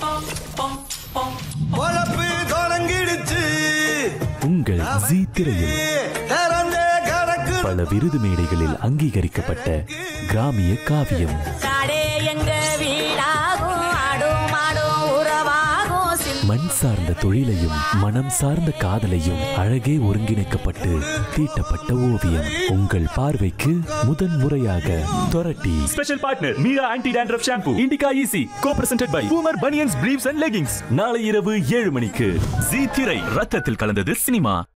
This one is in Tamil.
பொழப்பு தொடங்கிடுச்சு உங்கள் ஜி திரையில் திறந்தே கிடக்கு பல விருது மேடைகளில் அங்கீகரிக்கப்பட்ட கிராமிய காவியம் காடே எங்க வீடாகும் ஆடும் மாடும் உறவாகும் சின்ன மண் சார்ந்த தொழிலையும் மனம் சார்ந்த காதலையும் அழகே ஒருங்கிணைக்கப்பட்டு தீட்டப்பட்ட ஓவியம் உங்கள் பார்வைக்கு முதன் முறையாக Thorati special partner Meera anti dandruff shampoo Indica easy go presented by Poomer banians briefs and leggings நாளை இரவு ஏழு மணிக்கு ஜி திரை ரத்தத்தில் கலந்தது சினிமா